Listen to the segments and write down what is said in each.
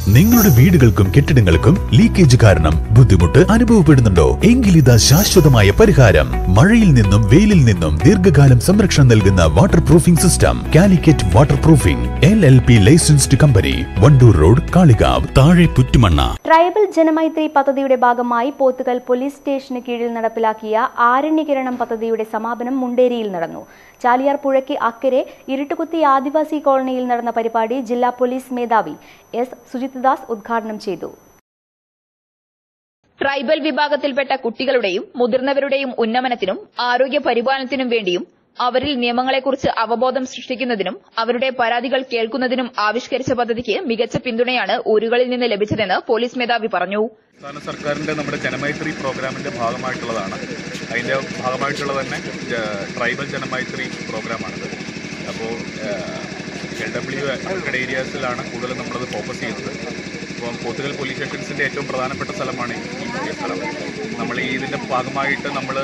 നിങ്ങളുടെ വീടുകൾക്കും കെട്ടിടങ്ങൾക്കും ലീക്കേജ് കാരണം ബുദ്ധിമുട്ട് അനുഭവപ്പെടുന്നുണ്ടോ എങ്കിലിതാ ശാശ്വതമായ പരിഹാരം മഴയിൽ നിന്നും വെയിലിൽ നിന്നും ദീർഘകാലം സംരക്ഷണം നൽകുന്ന water proofing system Calicut water proofing L L P licensed company Wandoor road Kalikavu താഴെ പുറ്റുമണ്ണ ട്രൈബൽ ജനമൈത്രി പദ്ധതിയുടെ ഭാഗമായി പോത്തുകൽ പോലീസ് സ്റ്റേഷന് കീഴിൽ നടപ്പിലാക്കിയ ആരണ്യകിരണം പദ്ധതിയുടെ സമാപനം മുണ്ടേരിയിൽ നടന്നു ചാലിയാർ പുഴയ്ക്ക് അക്കരെ ഇരുട്ടുകുത്തി ആദിവാസി കോളനിയിൽ നടന്ന പരിപാടി ജില്ലാ പോലീസ് മേധാവി എസ് സുജിത്ദാസ് ഉദ്ഘാടനം ചെയ്തു ട്രൈബൽ വിഭാഗത്തിൽപ്പെട്ട കുട്ടികളുടെയും മുതിർന്നവരുടെയും ഉന്നമനത്തിനും ആരോഗ്യ പരിപാലനത്തിനും വേണ്ടിയും അവരിൽ നിയമങ്ങളെക്കുറിച്ച് അവബോധം സൃഷ്ടിക്കുന്നതിനും അവരുടെ പരാതികൾ കേൾക്കുന്നതിനും ആവിഷ്കരിച്ച പദ്ധതിക്ക് മികച്ച പിന്തുണയാണ് ഊരുകളിൽ നിന്ന് ലഭിച്ചതെന്ന് പോലീസ് മേധാവി പറഞ്ഞു സംസ്ഥാന സർക്കാരിന്റെ നമ്മുടെ ജനമൈത്രി പ്രോഗ്രാമിന്റെ ഭാഗമായിട്ടുള്ളതാണ് അതിന്റെ ഭാഗമായിട്ടുള്ള തന്നെ ജ- ട്രൈബൽ ജനമൈത്രി പ്രോഗ്രാമാണിത് അപ്പോൾ എൽ ഡബ്ല്യു അഫക്റ്റഡ് ഏരിയാസിലാണ് കൂടുതലും നമ്മളത് ഫോക്കസ് ചെയ്യുന്നത് ഇപ്പം പോത്തുകൽ പോലീസ് സ്റ്റേഷൻസിന്റെ ഏറ്റവും പ്രധാനപ്പെട്ട സ്ഥലമാണ് ഈ പുതിയ സ്ഥലം നമ്മൾ ഈ ഇതിന്റെ ഭാഗമായിട്ട് നമ്മൾ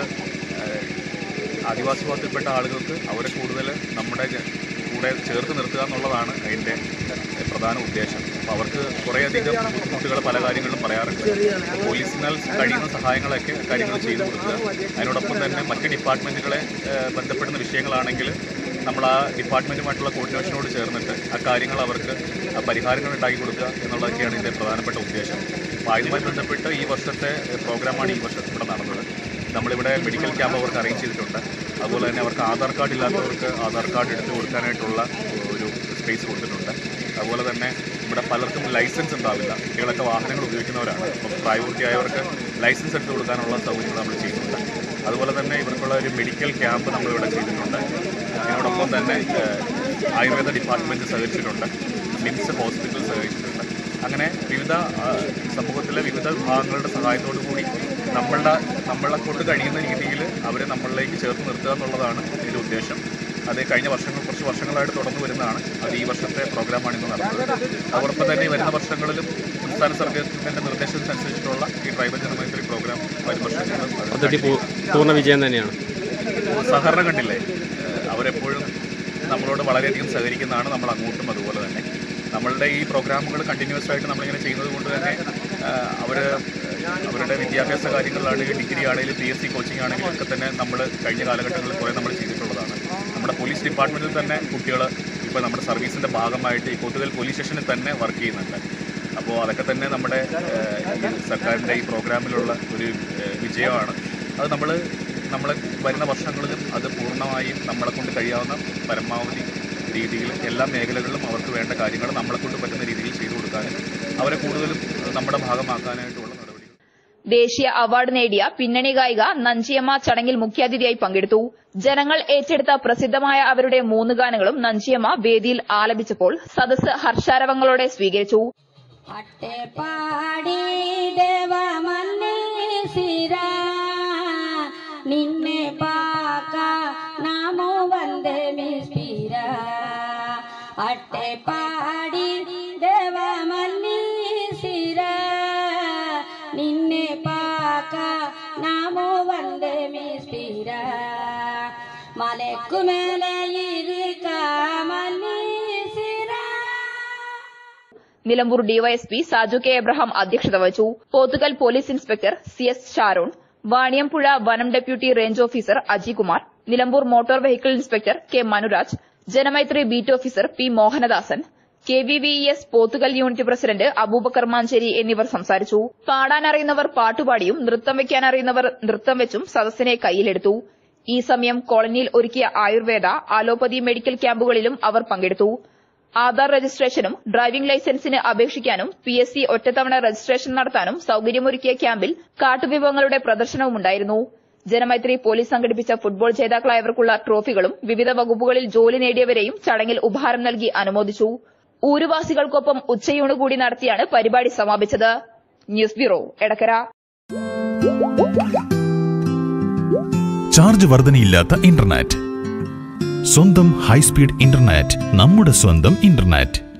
ആദിവാസി വിഭാഗത്തിൽപ്പെട്ട ആളുകൾക്ക് അവരെ കൂടുതൽ നമ്മുടെ ജ- കൂടെ ചേർത്ത് നിർത്തുക എന്നുള്ളതാണ് അതിൻ്റെ പ്രധാന ഉദ്ദേശം അപ്പോൾ അവർക്ക് കുറേയധികം ബുദ്ധിമുട്ടുകൾ പല കാര്യങ്ങളിലും പറയാറുണ്ട് അപ്പോൾ പോലീസിനാൽ കഴിയുന്ന സഹായങ്ങളൊക്കെ കാര്യങ്ങൾ ചെയ്തു കൊടുക്കുക അതിനോടൊപ്പം തന്നെ മറ്റ് ഡിപ്പാർട്ട്മെൻറ്റുകളെ ഏഹ്, ബന്ധപ്പെടുന്ന വിഷയങ്ങളാണെങ്കിൽ നമ്മൾ ആ ഡിപ്പാർട്ട്മെൻറ്റുമായിട്ടുള്ള കോർഡിനേഷനോട് ചേർന്നിട്ട് ആ കാര്യങ്ങൾ അവർക്ക് ആ പരിഹാരങ്ങൾ ഉണ്ടാക്കി കൊടുക്കുക എന്നുള്ളതൊക്കെയാണ് ഇതിൻ്റെ പ്രധാനപ്പെട്ട ഉദ്ദേശം അപ്പോൾ അതുമായി ബന്ധപ്പെട്ട് ഈ വർഷത്തെ പ്രോഗ്രാമാണ് ഈ വർഷം ഇവിടെ നടന്നത് നമ്മളിവിടെ മെഡിക്കൽ ക്യാമ്പ് അവർക്ക് അറേഞ്ച് ചെയ്തിട്ടുണ്ട് അതുപോലെ തന്നെ അവർക്ക് ആധാർ കാർഡ് ഇല്ലാത്തവർക്ക് ആധാർ കാർഡ് എടുത്ത് കൊടുക്കാനായിട്ടുള്ള ഒരു സ്പേസ് കൊടുത്തിട്ടുണ്ട് അതുപോലെ തന്നെ ഇവിടെ പലർക്കും ലൈസൻസ് ഉണ്ടാവില്ല കുട്ടികളൊക്കെ വാഹനങ്ങൾ ഉപയോഗിക്കുന്നവരാണ് അപ്പം പ്രായപൂർത്തിയായവർക്ക് ലൈസൻസ് എടുത്ത് കൊടുക്കാനുള്ള സൗകര്യങ്ങൾ നമ്മൾ ചെയ്യുന്നുണ്ട് അതുപോലെ തന്നെ ഇവർക്കുള്ള ഒരു മെഡിക്കൽ ക്യാമ്പ് നമ്മളിവിടെ ചെയ്തിട്ടുണ്ട് ഇതിനോടൊപ്പം തന്നെ ഏഹ്, ആയുർവേദ ഡിപ്പാർട്ട്മെൻറ്റ് സഹകരിച്ചിട്ടുണ്ട് മിംസ് ഹോസ്പിറ്റൽ സഹകരിച്ചിട്ടുണ്ട് അങ്ങനെ വിവിധ ആ, സമൂഹത്തിലെ വിവിധ വിഭാഗങ്ങളുടെ സഹായത്തോടു കൂടി നമ്മളുടെ നമ്മളെ കൊണ്ട് കഴിയുന്ന രീതിയിൽ അവരെ നമ്മളിലേക്ക് ചേർത്ത് നിർത്തുക എന്നുള്ളതാണ് ഇതിൻ്റെ ഉദ്ദേശം അത് കഴിഞ്ഞ വർഷങ്ങൾ കുറച്ച് വർഷങ്ങളായിട്ട് തുടർന്നു വരുന്നതാണ് അത് ഈ വർഷത്തെ പ്രോഗ്രാമാണ് ഇന്ന് നടന്നത് അതോടൊപ്പം തന്നെ ഈ വരുന്ന വർഷങ്ങളിലും സംസ്ഥാന സർക്കാരിൻ്റെ നിർദ്ദേശത്തിനനുസരിച്ചിട്ടുള്ള ഈ ട്രൈബൽ ജനമൈത്രി പ്രോഗ്രാം വരും വർഷങ്ങളിലും അത് പദ്ധതി പൂ- പൂർണ്ണ വിജയം തന്നെയാണ് സഹകരണം കണ്ടില്ലേ ഏഹ് അവരെപ്പോഴും നമ്മളോട് വളരെയധികം സഹകരിക്കുന്നതാണ് നമ്മൾ അങ്ങോട്ടും അതുപോലെ തന്നെ നമ്മളുടെ ഈ പ്രോഗ്രാമുകൾ കണ്ടിന്യൂസ് ആയിട്ട് നമ്മളിങ്ങനെ ചെയ്യുന്നത് കൊണ്ട് തന്നെ അവർ അവരുടെ വിദ്യാഭ്യാസ കാര്യങ്ങളിലാണെങ്കിലും ഡിഗ്രി ആണെങ്കിലും പി എസ് സി കോച്ചിങ് ആണെങ്കിലും ഒക്കെ തന്നെ നമ്മൾ കഴിഞ്ഞ കാലഘട്ടങ്ങളിൽ കുറേ നമ്മൾ ചെയ്തിട്ടുള്ളതാണ് നമ്മുടെ പോലീസ് ഡിപ്പാർട്ട്മെൻറ്റിൽ തന്നെ കുട്ടികൾ ഇപ്പോൾ നമ്മുടെ സർവീസിൻ്റെ ഭാഗമായിട്ട് ഈ കൊത്തുകൽ പോലീസ് സ്റ്റേഷനിൽ തന്നെ വർക്ക് ചെയ്യുന്നുണ്ട് അപ്പോൾ അതൊക്കെ തന്നെ നമ്മുടെ ഏഹ്, ഈ സർക്കാരിൻ്റെ ഈ പ്രോഗ്രാമിലുള്ള ഒരു ഏഹ്, വിജയമാണ് അത് നമ്മൾ നമ്മൾ വരുന്ന വർഷങ്ങളിലും അത് പൂർണ്ണമായും നമ്മളെ കൊണ്ട് കഴിയാവുന്ന പരമാവധി രീതിയിൽ എല്ലാ മേഖലകളിലും അവർക്ക് വേണ്ട കാര്യങ്ങൾ നമ്മളെ കൊണ്ട് പറ്റുന്ന രീതിയിൽ ചെയ്തു കൊടുക്കാനും അവരെ കൂടുതലും നമ്മുടെ ഭാഗമാക്കാനായിട്ടുള്ള നടപടികൾ ദേശീയ അവാർഡ് നേടിയ പിന്നണി ഗായിക നഞ്ചിയമ്മ ചടങ്ങിൽ മുഖ്യാതിഥിയായി പങ്കെടുത്തു ജനങ്ങൾ ഏറ്റെടുത്ത പ്രസിദ്ധമായ അവരുടെ മൂന്ന് ഗാനങ്ങളും നഞ്ചിയമ്മ വേദിയിൽ ആലപിച്ചപ്പോൾ സദസ്സ് ഹർഷാരവങ്ങളോടെ സ്വീകരിച്ചു പാടി ദേവ മല്ലേശിര നിന്നെ പാക നാമോ വന്ദേ മിസ്പിര അട്ടെ പാടി ദേവ മല്ലേശിര നിന്നെ പാക നാമോ വന്ദേ മിസ്പിര മലക്കുമേലെ ഇരുക മല്ലീസിര Nilambur DYSP Saju K Abraham അധ്യക്ഷത വഹിച്ചു Pothukal police inspector C S Sharon Vaniyampuzha വനം deputy range officer Ajikumar Nilambur motor vehicle inspector K Manuraj Janamaithri beat officer P Mohanadasan K V V S Pothukal unit president Aboobacker Mancheri എന്നിവർ സംസാരിച്ചു പാടാനറിയുന്നവർ പാട്ടുപാടിയും നൃത്തം വെക്കാൻ അറിയുന്നവർ നൃത്തം വെച്ചും സദസ്സിനെ കയ്യിലെടുത്തു ഈ സമയം കോളനിയിൽ ഒരുക്കിയ ആയുർവേദ അലോപ്പതി മെഡിക്കൽ ക്യാമ്പുകളിലും അവർ പങ്കെടുത്തു ആധാർ രജിസ്ട്രേഷനും ഡ്രൈവിംഗ് ലൈസൻസിന് അപേക്ഷിക്കാനും പി എസ് സി ഒറ്റത്തവണ രജിസ്ട്രേഷൻ നടത്താനും സൌകര്യമൊരുക്കിയ ക്യാമ്പിൽ കാട്ടുവിഭവങ്ങളുടെ പ്രദർശനവുമുണ്ടായിരുന്നു ജനമൈത്രി പോലീസ് സംഘടിപ്പിച്ച ഫുട്ബോൾ ജേതാക്കളായവർക്കുള്ള ട്രോഫികളും വിവിധ വകുപ്പുകളിൽ ജോലി നേടിയവരെയും ചടങ്ങിൽ ഉപഹാരം നൽകി അനുമോദിച്ചു ഊരുവാസികൾക്കൊപ്പം ഉച്ചയൂണ് കൂടി നടത്തിയാണ് പരിപാടി സമാപിച്ചത് ന്യൂസ് ബ്യൂറോ എടക്കര ചാർജ് വർധനയില്ലാത്ത ഇന്റർനെറ്റ് സ്വന്തം ഹൈസ്പീഡ് ഇന്റർനെറ്റ് നമ്മുടെ സ്വന്തം ഇന്റർനെറ്റ്